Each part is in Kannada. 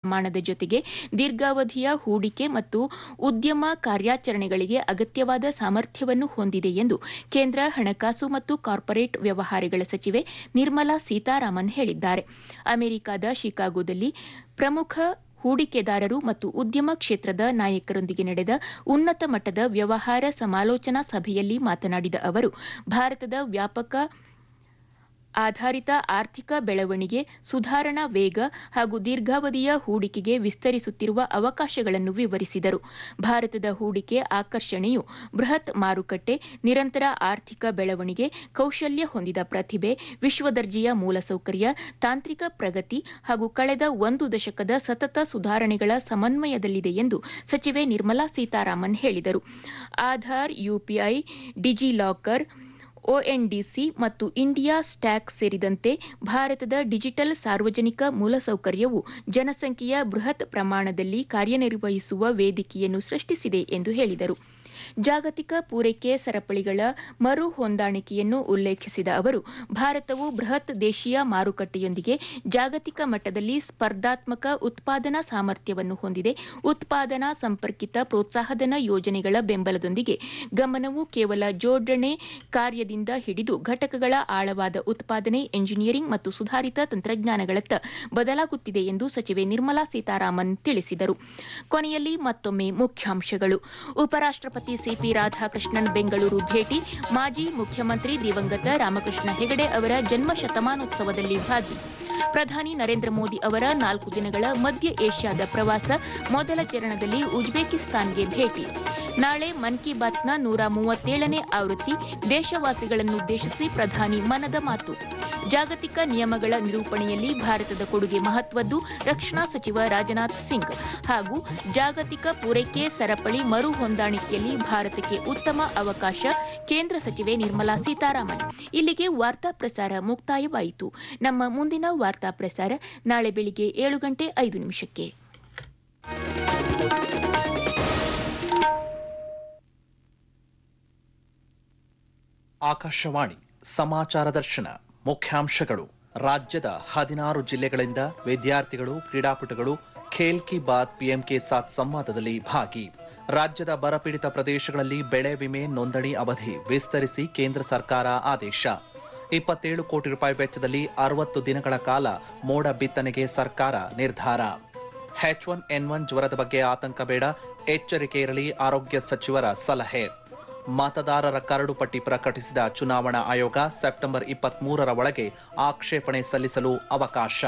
ನಿರ್ಮಾಣದ ಜೊತೆಗೆ ದೀರ್ಘಾವಧಿಯ ಹೂಡಿಕೆ ಮತ್ತು ಉದ್ಯಮ ಕಾರ್ಯಾಚರಣೆಗಳಿಗೆ ಅಗತ್ಯವಾದ ಸಾಮರ್ಥ್ಯವನ್ನು ಹೊಂದಿದೆ ಎಂದು ಕೇಂದ್ರ ಹಣಕಾಸು ಮತ್ತು ಕಾರ್ಪೊರೇಟ್ ವ್ಯವಹಾರಗಳ ಸಚಿವೆ ನಿರ್ಮಲಾ ಸೀತಾರಾಮನ್ ಹೇಳಿದ್ದಾರೆ ಅಮೆರಿಕದ ಶಿಕಾಗೋದಲ್ಲಿ ಪ್ರಮುಖ ಹೂಡಿಕೆದಾರರು ಮತ್ತು ಉದ್ಯಮ ಕ್ಷೇತ್ರದ ನಾಯಕರೊಂದಿಗೆ ನಡೆದ ಉನ್ನತ ಮಟ್ಟದ ವ್ಯವಹಾರ ಸಮಾಲೋಚನಾ ಸಭೆಯಲ್ಲಿ ಮಾತನಾಡಿದ ಅವರು ಭಾರತದ ವ್ಯಾಪಕ ಆಧಾರಿತ ಆರ್ಥಿಕ ಬೆಳವಣಿಗೆ ಸುಧಾರಣಾ ವೇಗ ಹಾಗೂ ದೀರ್ಘಾವಧಿಯ ಹೂಡಿಕೆಗೆ ವಿಸ್ತರಿಸುತ್ತಿರುವ ಅವಕಾಶಗಳನ್ನು ವಿವರಿಸಿದರು ಭಾರತದ ಹೂಡಿಕೆ ಆಕರ್ಷಣೆಯು ಬೃಹತ್ ಮಾರುಕಟ್ಟೆ ನಿರಂತರ ಆರ್ಥಿಕ ಬೆಳವಣಿಗೆ ಕೌಶಲ್ಯ ಹೊಂದಿದ ಪ್ರತಿಭೆ ವಿಶ್ವದರ್ಜೆಯ ಮೂಲಸೌಕರ್ಯ ತಾಂತ್ರಿಕ ಪ್ರಗತಿ ಹಾಗೂ ಕಳೆದ ಒಂದು ದಶಕದ ಸತತ ಸುಧಾರಣೆಗಳ ಸಮನ್ವಯದಲ್ಲಿದೆ ಎಂದು ಸಚಿವೆ ನಿರ್ಮಲಾ ಸೀತಾರಾಮನ್ ಹೇಳಿದರು ಆಧಾರ್ ಯುಪಿಐ ಡಿಜಿಲಾಕರ್ ಒಎನ್ಡಿಸಿ ಮತ್ತು ಇಂಡಿಯಾ ಸ್ಟ್ಯಾಕ್ ಸೇರಿದಂತೆ ಭಾರತದ ಡಿಜಿಟಲ್ ಸಾರ್ವಜನಿಕ ಮೂಲಸೌಕರ್ಯವು ಜನಸಂಖ್ಯೆಯ ಬೃಹತ್ ಪ್ರಮಾಣದಲ್ಲಿ ಕಾರ್ಯನಿರ್ವಹಿಸುವ ವೇದಿಕೆಯನ್ನು ಸೃಷ್ಟಿಸಿದೆ ಎಂದು ಹೇಳಿದರು ಜಾಗತಿಕ ಪೂರೈಕೆ ಸರಪಳಿಗಳ ಮರು ಹೊಂದಾಣಿಕೆಯನ್ನು ಉಲ್ಲೇಖಿಸಿದ ಅವರು ಭಾರತವು ಬೃಹತ್ ದೇಶೀಯ ಮಾರುಕಟ್ಟೆಯೊಂದಿಗೆ ಜಾಗತಿಕ ಮಟ್ಟದಲ್ಲಿ ಸ್ಪರ್ಧಾತ್ಮಕ ಉತ್ಪಾದನಾ ಸಾಮರ್ಥ್ಯವನ್ನು ಹೊಂದಿದೆ ಉತ್ಪಾದನಾ ಸಂಪರ್ಕಿತ ಪ್ರೋತ್ಸಾಹಧನ ಯೋಜನೆಗಳ ಬೆಂಬಲದೊಂದಿಗೆ ಗಮನವು ಕೇವಲ ಜೋಡಣೆ ಕಾರ್ಯದಿಂದ ಹಿಡಿದು ಘಟಕಗಳ ಆಳವಾದ ಉತ್ಪಾದನೆ ಎಂಜಿನಿಯರಿಂಗ್ ಮತ್ತು ಸುಧಾರಿತ ತಂತ್ರಜ್ಞಾನಗಳತ್ತ ಬದಲಾಗುತ್ತಿದೆ ಎಂದು ಸಚಿವೆ ನಿರ್ಮಲಾ ಸೀತಾರಾಮನ್ ತಿಳಿಸಿದರು ಕೊನೆಯಲ್ಲಿ ಮತ್ತೊಮ್ಮೆ ಮುಖ್ಯಾಂಶಗಳು ಉಪರಾಷ್ಟಪತಿ ಸಿಪಿ ರಾಧಾಕೃಷ್ಣನ್ ಬೆಂಗಳೂರು ಭೇಟಿ ಮಾಜಿ ಮುಖ್ಯಮಂತ್ರಿ ದಿವಂಗತ ರಾಮಕೃಷ್ಣ ಹೆಗಡೆ ಅವರ ಜನ್ಮ ಶತಮಾನೋತ್ಸವದಲ್ಲಿ ಭಾಗಿ ಪ್ರಧಾನಿ ನರೇಂದ್ರ ಮೋದಿ ಅವರ ನಾಲ್ಕು ದಿನಗಳ ಮಧ್ಯ ಏಷ್ಯಾದ ಪ್ರವಾಸ ಮೊದಲ ಚರಣದಲ್ಲಿ ಉಜ್ಬೇಕಿಸ್ತಾನ್ಗೆ ಭೇಟಿ ನಾಳೆ ಮನ್ ಕಿ ಬಾತ್ನ ನೂರ ಮೂವತ್ತೇಳನೇ ಆವೃತ್ತಿ ದೇಶವಾಸಿಗಳನ್ನುದ್ದೇಶಿಸಿ ಪ್ರಧಾನಿ ಮನದ ಮಾತು ಜಾಗತಿಕ ನಿಯಮಗಳ ನಿರೂಪಣೆಯಲ್ಲಿ ಭಾರತದ ಕೊಡುಗೆ ಮಹತ್ವದ್ದು ರಕ್ಷಣಾ ಸಚಿವ ರಾಜನಾಥ್ ಸಿಂಗ್ ಹಾಗೂ ಜಾಗತಿಕ ಪೂರೈಕೆ ಸರಪಳಿ ಮರು ಹೊಂದಾಣಿಕೆಯಲ್ಲಿ ಭಾರತಕ್ಕೆ ಉತ್ತಮ ಅವಕಾಶ ಕೇಂದ್ರ ಸಚಿವೆ ನಿರ್ಮಲಾ ಸೀತಾರಾಮನ್ ಇಲ್ಲಿಗೆ ವಾರ್ತಾ ಪ್ರಸಾರ ಮುಕ್ತಾಯವಾಯಿತು ನಮ್ಮ ಮುಂದಿನ ವಾರ್ತಾ ಪ್ರಸಾರ ನಾಳೆ ಬೆಳಿಗ್ಗೆ ಏಳು ಗಂಟೆ ಐದು ನಿಮಿಷಕ್ಕೆ ಆಕಾಶವಾಣಿ ಸಮಾಚಾರ ದರ್ಶನ ಮುಖ್ಯಾಂಶಗಳು ರಾಜ್ಯದ ಹದಿನಾರು ಜಿಲ್ಲೆಗಳಿಂದ ವಿದ್ಯಾರ್ಥಿಗಳು ಕ್ರೀಡಾಪಟುಗಳು ಖೇಲ್ ಕಿ ಬಾತ್ ಪಿಎಂ ಕೆ ಸಾತ್ ಸಂವಾದದಲ್ಲಿ ಭಾಗಿ ರಾಜ್ಯದ ಬರಪೀಡಿತ ಪ್ರದೇಶಗಳಲ್ಲಿ ಬೆಳೆ ವಿಮೆ ನೋಂದಣಿ ಅವಧಿ ವಿಸ್ತರಿಸಿ ಕೇಂದ್ರ ಸರ್ಕಾರ ಆದೇಶ ಇಪ್ಪತ್ತೇಳು ಕೋಟಿ ರೂಪಾಯಿ ವೆಚ್ಚದಲ್ಲಿ ಅರವತ್ತು ದಿನಗಳ ಕಾಲ ಮೋಡ ಬಿತ್ತನೆಗೆ ಸರ್ಕಾರ ನಿರ್ಧಾರ ಎಚ್ ಒನ್ ಎನ್ ಒನ್ ಜ್ವರದ ಬಗ್ಗೆ ಆತಂಕ ಬೇಡ ಎಚ್ಚರಿಕೆ ಇರಲಿ ಆರೋಗ್ಯ ಸಚಿವರ ಸಲಹೆ ಮತದಾರರ ಕರಡು ಪಟ್ಟಿ ಪ್ರಕಟಿಸಿದ ಚುನಾವಣಾ ಆಯೋಗ ಸೆಪ್ಟೆಂಬರ್ ಇಪ್ಪತ್ಮೂರರ ಒಳಗೆ ಆಕ್ಷೇಪಣೆ ಸಲ್ಲಿಸಲು ಅವಕಾಶ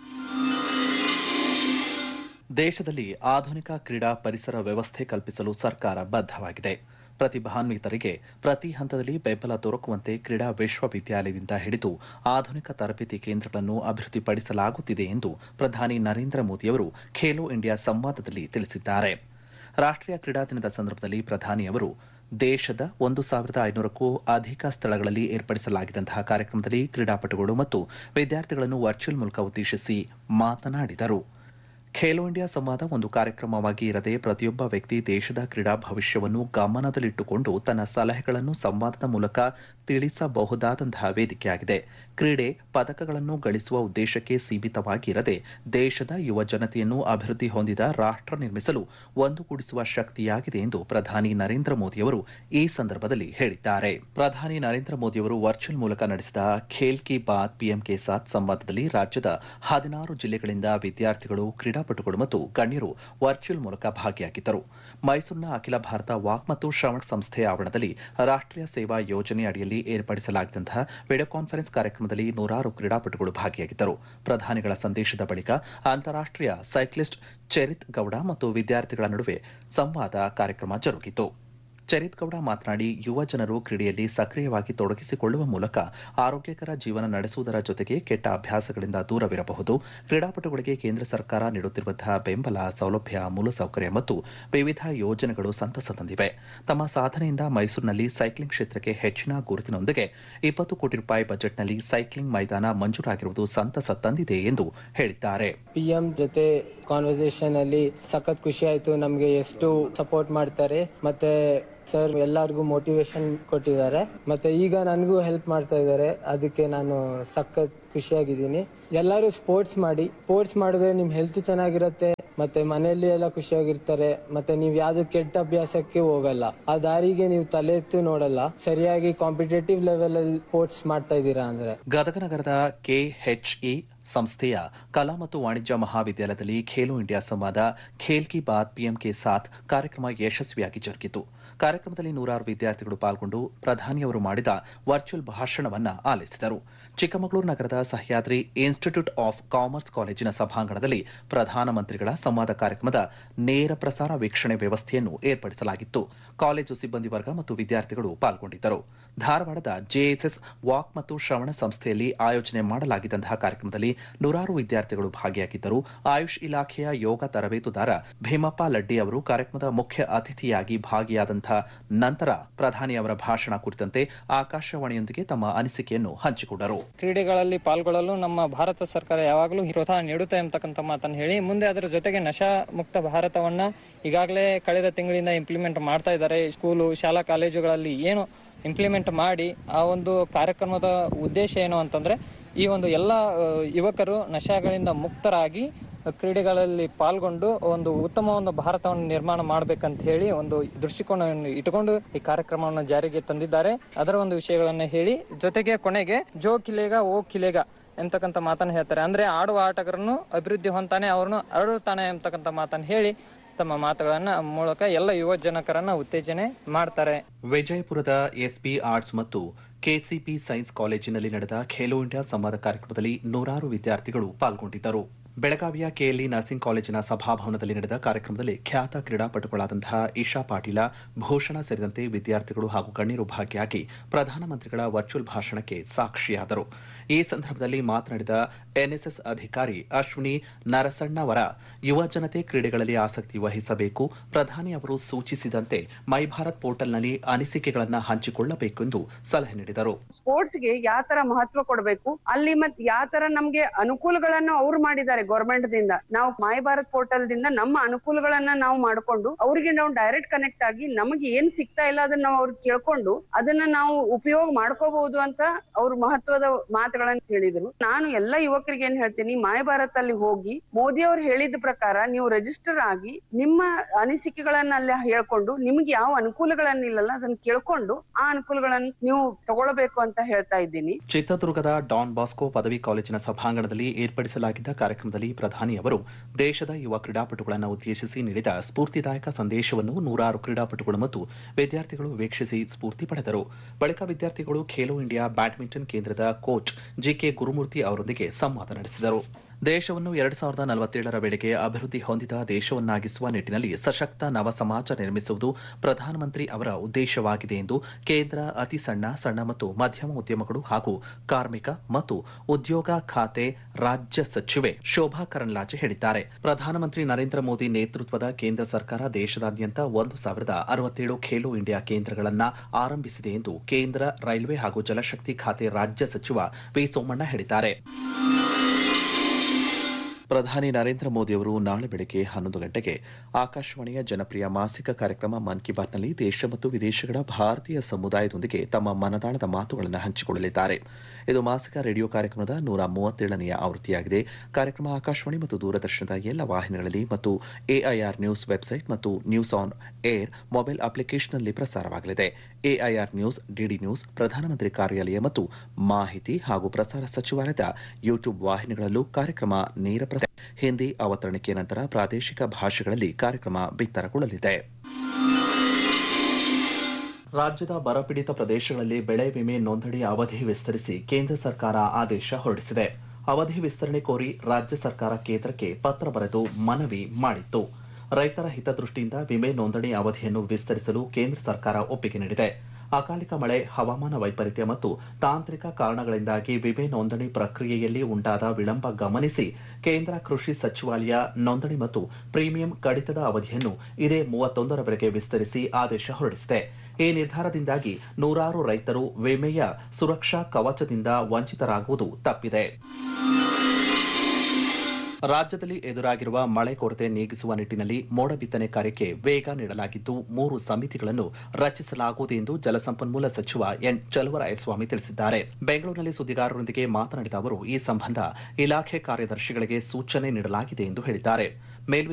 ದೇಶದಲ್ಲಿ ಆಧುನಿಕ ಕ್ರೀಡಾ ಪರಿಸರ ವ್ಯವಸ್ಥೆ ಕಲ್ಪಿಸಲು ಸರ್ಕಾರ ಬದ್ಧವಾಗಿದೆ ಪ್ರತಿಭಾನ್ವಿತರಿಗೆ ಪ್ರತಿ ಹಂತದಲ್ಲಿ ಬೆಂಬಲ ದೊರಕುವಂತೆ ಕ್ರೀಡಾ ವಿಶ್ವವಿದ್ಯಾಲಯದಿಂದ ಹಿಡಿದು ಆಧುನಿಕ ತರಬೇತಿ ಕೇಂದ್ರಗಳನ್ನು ಅಭಿವೃದ್ಧಿಪಡಿಸಲಾಗುತ್ತಿದೆ ಎಂದು ಪ್ರಧಾನಿ ನರೇಂದ್ರ ಮೋದಿಯವರು ಖೇಲೋ ಇಂಡಿಯಾ ಸಂವಾದದಲ್ಲಿ ತಿಳಿಸಿದ್ದಾರೆ ರಾಷ್ಟ್ರೀಯ ಕ್ರೀಡಾ ದಿನದ ಸಂದರ್ಭದಲ್ಲಿ ಪ್ರಧಾನಿ ಅವರು ದೇಶದ ಒಂದು ಸಾವಿರದ ಐನೂರಕ್ಕೂ ಅಧಿಕ ಸ್ಥಳಗಳಲ್ಲಿ ಏರ್ಪಡಿಸಲಾಗಿದ್ದಂತಹ ಕಾರ್ಯಕ್ರಮದಲ್ಲಿ ಕ್ರೀಡಾಪಟುಗಳು ಮತ್ತು ವಿದ್ಯಾರ್ಥಿಗಳನ್ನು ವರ್ಚುವಲ್ ಮೂಲಕ ಉದ್ದೇಶಿಸಿ ಮಾತನಾಡಿದರು ಖೇಲೋ ಇಂಡಿಯಾ ಸಂವಾದ ಒಂದು ಕಾರ್ಯಕ್ರಮವಾಗಿ ಇರದೆ ಪ್ರತಿಯೊಬ್ಬ ವ್ಯಕ್ತಿ ದೇಶದ ಕ್ರೀಡಾ ಭವಿಷ್ಯವನ್ನು ಗಮನದಲ್ಲಿಟ್ಟುಕೊಂಡು ತನ್ನ ಸಲಹೆಗಳನ್ನು ಸಂವಾದದ ಮೂಲಕ ತಿಳಿಸಬಹುದಾದಂತಹ ವೇದಿಕೆಯಾಗಿದೆ ಕ್ರೀಡೆ ಪದಕಗಳನ್ನು ಗಳಿಸುವ ಉದ್ದೇಶಕ್ಕೆ ಸೀಮಿತವಾಗಿರದೆ ದೇಶದ ಯುವ ಜನತೆಯನ್ನು ಅಭಿವೃದ್ಧಿ ಹೊಂದಿದ ರಾಷ್ಟ್ರ ನಿರ್ಮಿಸಲು ಒಂದುಗೂಡಿಸುವ ಶಕ್ತಿಯಾಗಿದೆ ಎಂದು ಪ್ರಧಾನಿ ನರೇಂದ್ರ ಮೋದಿಯವರು ಈ ಸಂದರ್ಭದಲ್ಲಿ ಹೇಳಿದ್ದಾರೆ ಪ್ರಧಾನಿ ನರೇಂದ್ರ ಮೋದಿಯವರು ವರ್ಚುವಲ್ ಮೂಲಕ ನಡೆಸಿದ ಖೇಲ್ ಕಿ ಬಾತ್ ಪಿಎಂ ಕೆ ಸಾತ್ ಸಂವಾದದಲ್ಲಿ ರಾಜ್ಯದ ಹದಿನಾರು ಜಿಲ್ಲೆಗಳಿಂದ ವಿದ್ಯಾರ್ಥಿಗಳು ಕ್ರೀಡಾಪಟುಗಳು ಮತ್ತು ಗಣ್ಯರು ವರ್ಚುವಲ್ ಮೂಲಕ ಭಾಗಿಯಾಗಿದ್ದರು ಮೈಸೂರಿನ ಅಖಿಲ ಭಾರತ ವಾಕ್ ಮತ್ತು ಶ್ರವಣ ಸಂಸ್ಥೆ ಆವರಣದಲ್ಲಿ ರಾಷ್ಟ್ರೀಯ ಸೇವಾ ಯೋಜನೆ ಅಡಿಯಲ್ಲಿ ಏರ್ಪಡಿಸಲಾಗಿದ್ದಂತಹ ವಿಡಿಯೋ ಕಾನ್ಫರೆನ್ಸ್ ಕಾರ್ಯಕ್ರಮದಲ್ಲಿ ನೂರಾರು ಕ್ರೀಡಾಪಟುಗಳು ಭಾಗಿಯಾಗಿದ್ದರು ಪ್ರಧಾನಿಗಳ ಸಂದೇಶದ ಬಳಿಕ ಅಂತಾರಾಷ್ಟ್ರೀಯ ಸೈಕ್ಲಿಸ್ಟ್ ಚರಿತ್ ಗೌಡ ಮತ್ತು ವಿದ್ಯಾರ್ಥಿಗಳ ನಡುವೆ ಸಂವಾದ ಕಾರ್ಯಕ್ರಮ ಜರುಗಿತು ಚರಿತ್ ಗೌಡ ಮಾತನಾಡಿ ಯುವ ಜನರು ಕ್ರೀಡೆಯಲ್ಲಿ ಸಕ್ರಿಯವಾಗಿ ತೊಡಗಿಸಿಕೊಳ್ಳುವ ಮೂಲಕ ಆರೋಗ್ಯಕರ ಜೀವನ ನಡೆಸುವುದರ ಜೊತೆಗೆ ಕೆಟ್ಟ ಅಭ್ಯಾಸಗಳಿಂದ ದೂರವಿರಬಹುದು ಕ್ರೀಡಾಪಟುಗಳಿಗೆ ಕೇಂದ್ರ ಸರ್ಕಾರ ನೀಡುತ್ತಿರುವಂತಹ ಬೆಂಬಲ ಸೌಲಭ್ಯ ಮೂಲಸೌಕರ್ಯ ಮತ್ತು ವಿವಿಧ ಯೋಜನೆಗಳು ಸಂತಸ ತಂದಿವೆ ತಮ್ಮ ಸಾಧನೆಯಿಂದ ಮೈಸೂರಿನಲ್ಲಿ ಸೈಕ್ಲಿಂಗ್ ಕ್ಷೇತ್ರಕ್ಕೆ ಹೆಚ್ಚಿನ ಗುರುತಿನೊಂದಿಗೆ ಇಪ್ಪತ್ತು ಕೋಟಿ ರೂಪಾಯಿ ಬಜೆಟ್ನಲ್ಲಿ ಸೈಕ್ಲಿಂಗ್ ಮೈದಾನ ಮಂಜೂರಾಗಿರುವುದು ಸಂತಸ ತಂದಿದೆ ಎಂದು ಹೇಳಿದ್ದಾರೆ ಪಿಎಂ ಜೊತೆ ಕಾನ್ವರ್ಸೇಷನ್ ಅಲ್ಲಿ ಸಖತ್ ಖುಷಿ ಆಯ್ತು ನಮ್ಗೆ ಎಷ್ಟು ಸಪೋರ್ಟ್ ಮಾಡ್ತಾರೆ ಮತ್ತೆ ಸರ್ ಎಲ್ಲರಿಗೂ ಮೋಟಿವೇಶನ್ ಕೊಟ್ಟಿದ್ದಾರೆ ಮತ್ತೆ ಈಗ ನನಗೂ ಹೆಲ್ಪ್ ಮಾಡ್ತಾ ಇದ್ದಾರೆ ಅದಕ್ಕೆ ನಾನು ಸಖತ್ ಖುಷಿಯಾಗಿದ್ದೀನಿ ಎಲ್ಲರೂ ಸ್ಪೋರ್ಟ್ಸ್ ಮಾಡಿ ಸ್ಪೋರ್ಟ್ಸ್ ಮಾಡಿದ್ರೆ ನಿಮ್ ಹೆಲ್ತ್ ಚೆನ್ನಾಗಿರುತ್ತೆ ಮತ್ತೆ ಮನೆಯಲ್ಲಿ ಎಲ್ಲ ಖುಷಿಯಾಗಿರ್ತಾರೆ ಮತ್ತೆ ನೀವ್ ಯಾವ್ದು ಕೆಟ್ಟ ಅಭ್ಯಾಸಕ್ಕೆ ಹೋಗಲ್ಲ ಆ ದಾರಿಗೆ ನೀವು ತಲೆ ಎತ್ತು ನೋಡಲ್ಲ ಸರಿಯಾಗಿ ಕಾಂಪಿಟೇಟಿವ್ ಲೆವೆಲ್ ಅಲ್ಲಿ ಸ್ಪೋರ್ಟ್ಸ್ ಮಾಡ್ತಾ ಇದ್ದೀರಾ ಅಂದ್ರೆ ಗದಗ ನಗರದ ಕೆಎಚ್ಇ ಸಂಸ್ಥೆಯ ಕಲಾ ಮತ್ತು ವಾಣಿಜ್ಯ ಮಹಾವಿದ್ಯಾಲಯದಲ್ಲಿ ಖೇಲೋ ಇಂಡಿಯಾ ಸಂವಾದ ಖೇಲ್ ಕಿ ಬಾತ್ ಪಿಎಂ ಕೆ ಸಾಥ್ ಕಾರ್ಯಕ್ರಮ ಯಶಸ್ವಿಯಾಗಿ ಜರುಗಿತು ಕಾರ್ಯಕ್ರಮದಲ್ಲಿ ನೂರಾರು ವಿದ್ಯಾರ್ಥಿಗಳು ಪಾಲ್ಗೊಂಡು ಪ್ರಧಾನಿಯವರು ಮಾಡಿದ ವರ್ಚುವಲ್ ಭಾಷಣವನ್ನ ಆಲಿಸಿದರು ಚಿಕ್ಕಮಗಳೂರು ನಗರದ ಸಹ್ಯಾದ್ರಿ ಇನ್ಸ್ಟಿಟ್ಯೂಟ್ ಆಫ್ ಕಾಮರ್ಸ್ ಕಾಲೇಜಿನ ಸಭಾಂಗಣದಲ್ಲಿ ಪ್ರಧಾನಮಂತ್ರಿಗಳ ಸಂವಾದ ಕಾರ್ಯಕ್ರಮದ ನೇರ ಪ್ರಸಾರ ವೀಕ್ಷಣೆ ವ್ಯವಸ್ಥೆಯನ್ನು ಏರ್ಪಡಿಸಲಾಗಿತ್ತು ಕಾಲೇಜು ಸಿಬ್ಬಂದಿ ವರ್ಗ ಮತ್ತು ವಿದ್ಯಾರ್ಥಿಗಳು ಪಾಲ್ಗೊಂಡಿದ್ದರು ಧಾರವಾಡದ ಜೆಎಸ್ಎಸ್ ವಾಕ್ ಮತ್ತು ಶ್ರವಣ ಸಂಸ್ಥೆಯಲ್ಲಿ ಆಯೋಜನೆ ಮಾಡಲಾಗಿದ್ದಂತಹ ಕಾರ್ಯಕ್ರಮದಲ್ಲಿ ನೂರಾರು ವಿದ್ಯಾರ್ಥಿಗಳು ಭಾಗಿಯಾಗಿದ್ದರು ಆಯುಷ್ ಇಲಾಖೆಯ ಯೋಗ ತರಬೇತುದಾರ ಭೀಮಪ್ಪ ಲಡ್ಡಿ ಅವರು ಕಾರ್ಯಕ್ರಮದ ಮುಖ್ಯ ಅತಿಥಿಯಾಗಿ ಭಾಗಿಯಾದಂತಹ ನಂತರ ಪ್ರಧಾನಿ ಅವರ ಭಾಷಣ ಕುರಿತಂತೆ ಆಕಾಶವಾಣಿಯೊಂದಿಗೆ ತಮ್ಮ ಅನಿಸಿಕೆಯನ್ನು ಹಂಚಿಕೊಂಡರು ಕ್ರೀಡೆಗಳಲ್ಲಿ ಪಾಲ್ಗೊಳ್ಳಲು ನಮ್ಮ ಭಾರತ ಸರ್ಕಾರ ಯಾವಾಗಲೂ ಪ್ರೋತ್ಸಾಹ ನೀಡುತ್ತೆ ಅಂತಕ್ಕಂಥ ಮಾತನ್ನು ಹೇಳಿ ಮುಂದೆ ಅದರ ಜೊತೆಗೆ ನಶಾ ಮುಕ್ತ ಭಾರತವನ್ನ ಈಗಾಗಲೇ ಕಳೆದ ತಿಂಗಳಿಂದ ಇಂಪ್ಲಿಮೆಂಟ್ ಮಾಡ್ತಾ ಇದ್ದಾರೆ ಸ್ಕೂಲು ಶಾಲಾ ಕಾಲೇಜುಗಳಲ್ಲಿ ಏನು ಇಂಪ್ಲಿಮೆಂಟ್ ಮಾಡಿ ಆ ಒಂದು ಕಾರ್ಯಕ್ರಮದ ಉದ್ದೇಶ ಏನು ಅಂತಂದ್ರೆ ಈ ಒಂದು ಎಲ್ಲ ಆ, ಯುವಕರು ನಶಾಗಳಿಂದ ಮುಕ್ತರಾಗಿ ಕ್ರೀಡೆಗಳಲ್ಲಿ ಪಾಲ್ಗೊಂಡು ಒಂದು ಉತ್ತಮ ಒಂದು ಭಾರತವನ್ನು ನಿರ್ಮಾಣ ಮಾಡ್ಬೇಕಂತ ಹೇಳಿ ಒಂದು ದೃಷ್ಟಿಕೋನವನ್ನು ಇಟ್ಟುಕೊಂಡು ಈ ಕಾರ್ಯಕ್ರಮವನ್ನು ಜಾರಿಗೆ ತಂದಿದ್ದಾರೆ ಅದರ ಒಂದು ವಿಷಯಗಳನ್ನ ಹೇಳಿ ಜೊತೆಗೆ ಕೊನೆಗೆ ಜೋ ಕಿಲೇಗ ಓ ಕಿಲೇಗ ಎಂತಕ್ಕಂಥ ಮಾತನ್ನು ಹೇಳ್ತಾರೆ ಅಂದ್ರೆ ಆಡುವ ಆಟಗಾರನು ಅಭಿವೃದ್ಧಿ ಹೊಂತಾನೆ ಅವ್ರನ್ನು ಅರಳುತ್ತಾನೆ ಎಂತಕ್ಕಂಥ ಮಾತನ್ನು ಹೇಳಿ ತಮ್ಮ ಮಾತುಗಳನ್ನ ಮೂಲಕ ಎಲ್ಲ ಯುವ ಜನಕರನ್ನ ಉತ್ತೇಜನೆ ಮಾಡ್ತಾರೆ ವಿಜಯಪುರದ ಎಸ್ಪಿ ಆರ್ಟ್ಸ್ ಮತ್ತು ಕೆಸಿಪಿ ಸೈನ್ಸ್ ಕಾಲೇಜಿನಲ್ಲಿ ನಡೆದ ಖೇಲೋ ಇಂಡಿಯಾ ಸಂವಾದ ಕಾರ್ಯಕ್ರಮದಲ್ಲಿ ನೂರಾರು ವಿದ್ಯಾರ್ಥಿಗಳು ಪಾಲ್ಗೊಂಡಿದ್ದರು ಬೆಳಗಾವಿಯ ಕೆಎಲ್ಇ ನರ್ಸಿಂಗ್ ಕಾಲೇಜಿನ ಸಭಾಭವನದಲ್ಲಿ ನಡೆದ ಕಾರ್ಯಕ್ರಮದಲ್ಲಿ ಖ್ಯಾತ ಕ್ರೀಡಾಪಟುಗಳಾದಂತಹ ಇಶಾ ಪಾಟೀಲ ಭೂಷಣ ಸೇರಿದಂತೆ ವಿದ್ಯಾರ್ಥಿಗಳು ಹಾಗೂ ಗಣ್ಯರು ಭಾಗಿಯಾಗಿ ಪ್ರಧಾನಮಂತ್ರಿಗಳ ವರ್ಚುವಲ್ ಭಾಷಣಕ್ಕೆ ಸಾಕ್ಷಿಯಾದರು ಈ ಸಂದರ್ಭದಲ್ಲಿ ಮಾತನಾಡಿದ ಎನ್ಎಸ್ಎಸ್ ಅಧಿಕಾರಿ ಅಶ್ವಿನಿ ನರಸಣ್ಣವರ ಯುವ ಜನತೆ ಕ್ರೀಡೆಗಳಲ್ಲಿ ಆಸಕ್ತಿ ವಹಿಸಬೇಕು ಪ್ರಧಾನಿ ಅವರು ಸೂಚಿಸಿದಂತೆ ಮೈ ಭಾರತ್ ಪೋರ್ಟಲ್ನಲ್ಲಿ ಅನಿಸಿಕೆಗಳನ್ನು ಹಂಚಿಕೊಳ್ಳಬೇಕೆಂದು ಸಲಹೆ ನೀಡಿದರು ಸ್ಪೋರ್ಟ್ಸ್ಗೆ ಯಾವ ತರ ಮಹತ್ವ ಕೊಡಬೇಕು ಅಲ್ಲಿ ಮತ್ ಯಾವ ತರ ನಮ್ಗೆ ಅನುಕೂಲಗಳನ್ನು ಅವ್ರು ಮಾಡಿದ್ದಾರೆ ಗೌರ್ಮೆಂಟ್ ದಿಂದ ನಾವು ಮೈ ಭಾರತ್ ಪೋರ್ಟಲ್ ದಿಂದ ನಮ್ಮ ಅನುಕೂಲಗಳನ್ನ ನಾವು ಮಾಡ್ಕೊಂಡು ಅವ್ರಿಗೆ ನಾವು ಡೈರೆಕ್ಟ್ ಕನೆಕ್ಟ್ ಆಗಿ ನಮಗೆ ಏನ್ ಸಿಗ್ತಾ ಇಲ್ಲ ಅದನ್ನ ನಾವು ಅವ್ರಿಗೆ ಕೇಳ್ಕೊಂಡು ಅದನ್ನ ನಾವು ಉಪಯೋಗ ಮಾಡ್ಕೋಬಹುದು ಅಂತ ಅವ್ರು ಮಹತ್ವದ ಮಾತುಗಳನ್ನ ಹೇಳಿದ್ರು ನಾನು ಎಲ್ಲ ಯುವಕರಿಗೆ ಏನ್ ಹೇಳ್ತೀನಿ ಮೈ ಭಾರತ್ ಅಲ್ಲಿ ಹೋಗಿ ಮೋದಿ ಅವ್ರು ಹೇಳಿದ ಪ್ರಕಾರ ನೀವು ರಿಜಿಸ್ಟರ್ ಆಗಿ ನಿಮ್ಮ ಅನಿಸಿಕೆಗಳನ್ನ ಅಲ್ಲಿ ಹೇಳ್ಕೊಂಡು ನಿಮ್ಗೆ ಯಾವ ಅನುಕೂಲಗಳನ್ನಿಲ್ಲಲ್ಲ ಅದನ್ನ ಕೇಳ್ಕೊಂಡು ಆ ಅನುಕೂಲಗಳನ್ನ ನೀವು ತಗೊಳ್ಬೇಕು ಅಂತ ಹೇಳ್ತಾ ಇದ್ದೀನಿ ಚಿತ್ರದುರ್ಗದ ಡಾನ್ ಬಾಸ್ಕೋ ಪದವಿ ಕಾಲೇಜಿನ ಸಭಾಂಗಣದಲ್ಲಿ ಏರ್ಪಡಿಸಲಾಗಿದ್ದ ಕಾರ್ಯಕ್ರಮದಲ್ಲಿ ಪ್ರಧಾನಿ ಅವರು ದೇಶದ ಯುವ ಕ್ರೀಡಾಪಟುಗಳನ್ನು ಉದ್ದೇಶಿಸಿ ನೀಡಿದ ಸ್ಫೂರ್ತಿದಾಯಕ ಸಂದೇಶವನ್ನು ನೂರಾರು ಕ್ರೀಡಾಪಟುಗಳು ಮತ್ತು ವಿದ್ಯಾರ್ಥಿಗಳು ವೀಕ್ಷಿಸಿ ಸ್ಫೂರ್ತಿ ಪಡೆದರು ಬಳಿಕ ವಿದ್ಯಾರ್ಥಿಗಳು ಖೇಲೋ ಇಂಡಿಯಾ ಬ್ಯಾಡ್ಮಿಂಟನ್ ಕೇಂದ್ರದ ಕೋಚ್ ಜಿಕೆ ಗುರುಮೂರ್ತಿ ಅವರೊಂದಿಗೆ ಸಂವಾದ ನಡೆಸಿದರು ದೇಶವನ್ನು ಎರಡ್ ಸಾವಿರದ ನಲವತ್ತೇಳರ ವೇಳೆಗೆ ಅಭಿವೃದ್ಧಿ ಹೊಂದಿದ ದೇಶವನ್ನಾಗಿಸುವ ನಿಟ್ಟಿನಲ್ಲಿ ಸಶಕ್ತ ನವ ಸಮಾಜ ನಿರ್ಮಿಸುವುದು ಪ್ರಧಾನಮಂತ್ರಿ ಅವರ ಉದ್ದೇಶವಾಗಿದೆ ಎಂದು ಕೇಂದ್ರ ಅತಿ ಸಣ್ಣ ಸಣ್ಣ ಮತ್ತು ಮಧ್ಯಮ ಉದ್ಯಮಗಳು ಹಾಗೂ ಕಾರ್ಮಿಕ ಮತ್ತು ಉದ್ಯೋಗ ಖಾತೆ ರಾಜ್ಯ ಸಚಿವೆ ಶೋಭಾ ಕರಂದ್ಲಾಜೆ ಹೇಳಿದ್ದಾರೆ ಪ್ರಧಾನಮಂತ್ರಿ ನರೇಂದ್ರ ಮೋದಿ ನೇತೃತ್ವದ ಕೇಂದ್ರ ಸರ್ಕಾರ ದೇಶದಾದ್ಯಂತ ಒಂದು ಸಾವಿರದ ಅರವತ್ತೇಳು ಖೇಲೋ ಇಂಡಿಯಾ ಕೇಂದ್ರಗಳನ್ನ ಆರಂಭಿಸಿದೆ ಎಂದು ಕೇಂದ್ರ ರೈಲ್ವೆ ಹಾಗೂ ಜಲಶಕ್ತಿ ಖಾತೆ ರಾಜ್ಯ ಸಚಿವ ವಿ ಸೋಮಣ್ಣ ಹೇಳಿದ್ದಾರೆ ಪ್ರಧಾನಿ ನರೇಂದ್ರ ಮೋದಿ ಅವರು ನಾಳೆ ಬೆಳಗ್ಗೆ ಹನ್ನೊಂದು ಗಂಟೆಗೆ ಆಕಾಶವಾಣಿಯ ಜನಪ್ರಿಯ ಮಾಸಿಕ ಕಾರ್ಯಕ್ರಮ ಮನ್ ಕಿ ಬಾತ್ನಲ್ಲಿ ದೇಶ ಮತ್ತು ವಿದೇಶಗಳ ಭಾರತೀಯ ಸಮುದಾಯದೊಂದಿಗೆ ತಮ್ಮ ಮನದಾಳದ ಮಾತುಗಳನ್ನು ಹಂಚಿಕೊಳ್ಳಲಿದ್ದಾರೆ ಇದು ಮಾಸಿಕ ರೇಡಿಯೋ ಕಾರ್ಯಕ್ರಮದ ನೂರ ಮೂವತ್ತೇಳನೆಯ ಆವೃತ್ತಿಯಾಗಿದೆ ಕಾರ್ಯಕ್ರಮ ಆಕಾಶವಾಣಿ ಮತ್ತು ದೂರದರ್ಶನದ ಎಲ್ಲ ವಾಹಿನಿಗಳಲ್ಲಿ ಮತ್ತು ಎಐಆರ್ ನ್ಯೂಸ್ ವೆಬ್ಸೈಟ್ ಮತ್ತು ನ್ಯೂಸ್ ಆನ್ ಏರ್ ಮೊಬೈಲ್ ಅಪ್ಲಿಕೇಶನ್ನಲ್ಲಿ ಪ್ರಸಾರವಾಗಲಿದೆ ಎಐಆರ್ ನ್ಯೂಸ್ ಡಿಡಿ ನ್ಯೂಸ್ ಪ್ರಧಾನಮಂತ್ರಿ ಕಾರ್ಯಾಲಯ ಮತ್ತು ಮಾಹಿತಿ ಹಾಗೂ ಪ್ರಸಾರ ಸಚಿವಾಲಯದ ಯೂಟ್ಯೂಬ್ ವಾಹಿನಿಗಳಲ್ಲೂ ಕಾರ್ಯಕ್ರಮ ನೇರ ಪ್ರಸಾರ ಹಿಂದಿ ಅವತರಣಿಕೆಯ ನಂತರ ಪ್ರಾದೇಶಿಕ ಭಾಷೆಗಳಲ್ಲಿ ಕಾರ್ಯಕ್ರಮ ಬಿತ್ತರಗೊಳ್ಳಲಿದೆ ರಾಜ್ಯದ ಬರಪೀಡಿತ ಪ್ರದೇಶಗಳಲ್ಲಿ ಬೆಳೆ ವಿಮೆ ನೋಂದಣಿ ಅವಧಿ ವಿಸ್ತರಿಸಿ ಕೇಂದ್ರ ಸರ್ಕಾರ ಆದೇಶ ಹೊರಡಿಸಿದೆ ಅವಧಿ ವಿಸ್ತರಣೆ ಕೋರಿ ರಾಜ್ಯ ಸರ್ಕಾರ ಕೇಂದ್ರಕ್ಕೆ ಪತ್ರ ಬರೆದು ಮನವಿ ಮಾಡಿತ್ತು ರೈತರ ಹಿತದೃಷ್ಟಿಯಿಂದ ವಿಮೆ ನೋಂದಣಿ ಅವಧಿಯನ್ನು ವಿಸ್ತರಿಸಲು ಕೇಂದ್ರ ಸರ್ಕಾರ ಒಪ್ಪಿಗೆ ನೀಡಿದೆ ಅಕಾಲಿಕ ಮಳೆ ಹವಾಮಾನ ವೈಪರೀತ್ಯ ಮತ್ತು ತಾಂತ್ರಿಕ ಕಾರಣಗಳಿಂದಾಗಿ ವಿಮೆ ನೋಂದಣಿ ಪ್ರಕ್ರಿಯೆಯಲ್ಲಿ ಉಂಟಾದ ವಿಳಂಬ ಗಮನಿಸಿ ಕೇಂದ್ರ ಕೃಷಿ ಸಚಿವಾಲಯ ನೋಂದಣಿ ಮತ್ತು ಪ್ರೀಮಿಯಂ ಕಡಿತದ ಅವಧಿಯನ್ನು ಇದೇ ಮೂವತ್ತೊಂದರವರೆಗೆ ವಿಸ್ತರಿಸಿ ಆದೇಶ ಹೊರಡಿಸಿದೆ ಈ ನಿರ್ಧಾರದಿಂದಾಗಿ ನೂರಾರು ರೈತರು ವಿಮೆಯ ಸುರಕ್ಷಾ ಕವಚದಿಂದ ವಂಚಿತರಾಗುವುದು ತಪ್ಪಿದೆ ರಾಜ್ಯದಲ್ಲಿ ಎದುರಾಗಿರುವ ಮಳೆ ಕೊರತೆ ನೀಗಿಸುವ ನಿಟ್ಟಿನಲ್ಲಿ ಮೋಡ ಬಿತ್ತನೆ ಕಾರ್ಯಕ್ಕೆ ವೇಗ ನೀಡಲಾಗಿದ್ದು ಮೂರು ಸಮಿತಿಗಳನ್ನು ರಚಿಸಲಾಗುವುದು ಎಂದು ಜಲಸಂಪನ್ಮೂಲ ಸಚಿವ ಎನ್ ಚಲುವರಾಯಸ್ವಾಮಿ ತಿಳಿಸಿದ್ದಾರೆ ಬೆಂಗಳೂರಿನಲ್ಲಿ ಸುದ್ದಿಗಾರರೊಂದಿಗೆ ಮಾತನಾಡಿದ ಅವರು ಈ ಸಂಬಂಧ ಇಲಾಖೆ ಕಾರ್ಯದರ್ಶಿಗಳಿಗೆ ಸೂಚನೆ ನೀಡಲಾಗಿದೆ ಎಂದು ಹೇಳಿದ್ದಾರೆ ಮೇಲ್ವಿ